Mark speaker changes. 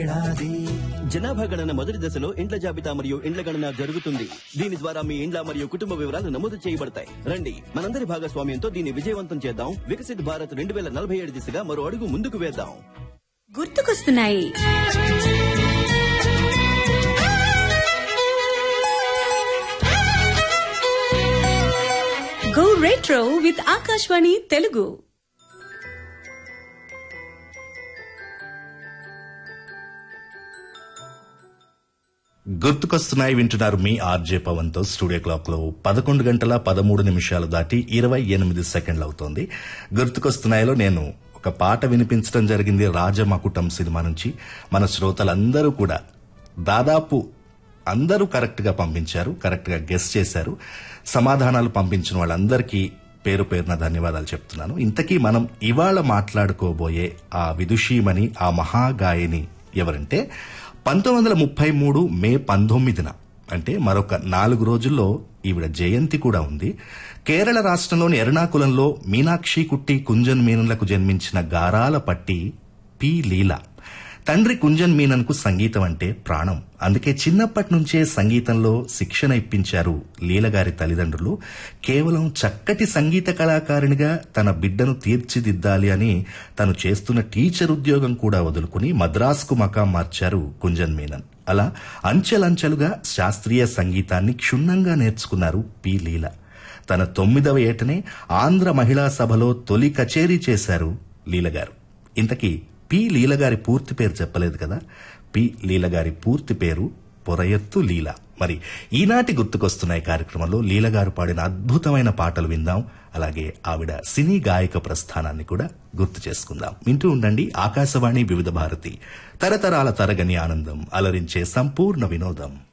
Speaker 1: జనాభా గణన మొదటి దశలో ఇండ్ల జాబితా మరియు ఇండ్ల గణన జరుగుతుంది దీని ద్వారా మీ ఇండ్ల మరియు కుటుంబ వివరాలు నమోదు చేయబడతాయి రండి మనందరి భాగస్వామ్యంతో దీన్ని విజయవంతం చేద్దాం వికసిత్ భారత్ రెండు వేల నలభై ఏడు దిశగా మరో అడుగు ముందుకు వేద్దాం
Speaker 2: గుర్తుకొస్తున్నాయి go retro with Akashvani Telugu
Speaker 3: గుర్తుకొస్తున్నాయి వింటున్నారు మీ ఆర్జే పవన్ తో స్టూడియో క్లాక్ లో పదకొండు గంటల పదమూడు నిమిషాలు దాటి ఇరవై ఎనిమిది సెకండ్లు అవుతోంది గుర్తుకొస్తున్నాయిలో నేను ఒక పాట వినిపించడం జరిగింది రాజమకుటం సినిమా నుంచి మన శ్రోతలందరూ కూడా దాదాపు అందరూ కరెక్ట్ గా పంపించారు కరెక్ట్ గా గెస్ చేశారు సమాధానాలు పంపించిన వాళ్ళందరికీ పేరు పేరున ధన్యవాదాలు చెప్తున్నాను ఇంతకీ మనం ఇవాళ మాట్లాడుకోబోయే ఆ విదుషీమణి ఆ మహాగాయని ఎవరంటే పంతొమ్మిది వందల ముప్పై మూడు మే పంతొమ్మిదిన అంటే మరొక నాలుగు రోజుల్లో ఈవిడ జయంతి కూడా ఉంది కేరళ రాష్ట్రంలోని ఎర్నాకులంలో మీనాక్షి కుట్టి కుంజన్ మీనన్లకు జన్మించిన గారాల పట్టి పి లీల తండ్రి కుంజన్ మీనన్ కు సంగీతం అంటే ప్రాణం అందుకే చిన్నప్పటి నుంచే సంగీతంలో శిక్షణ ఇప్పించారు లీలగారి తల్లిదండ్రులు కేవలం చక్కటి సంగీత కళాకారిణిగా తన బిడ్డను తీర్చిదిద్దాలి అని తను చేస్తున్న టీచర్ ఉద్యోగం కూడా వదులుకుని మద్రాసుకు మకాం మార్చారు కుంజన్ మీనన్ అలా అంచెలంచెలుగా శాస్త్రీయ సంగీతాన్ని క్షుణ్ణంగా నేర్చుకున్నారు పి లీల తన తొమ్మిదవ ఏటనే ఆంధ్ర మహిళా సభలో తొలి కచేరీ చేశారు లీలగారు ఇంతకీ పి లీలగారి పూర్తి పేరు చెప్పలేదు కదా పి లీలగారి పూర్తి పేరు పొరయత్తు లీల మరి ఈనాటి గుర్తుకొస్తున్నాయి కార్యక్రమంలో లీలగారు పాడిన అద్భుతమైన పాటలు విందాం అలాగే ఆవిడ సినీ గాయక ప్రస్థానాన్ని కూడా గుర్తు చేసుకుందాం వింటూ ఉండండి ఆకాశవాణి వివిధ భారతి తరతరాల తరగని ఆనందం అలరించే సంపూర్ణ వినోదం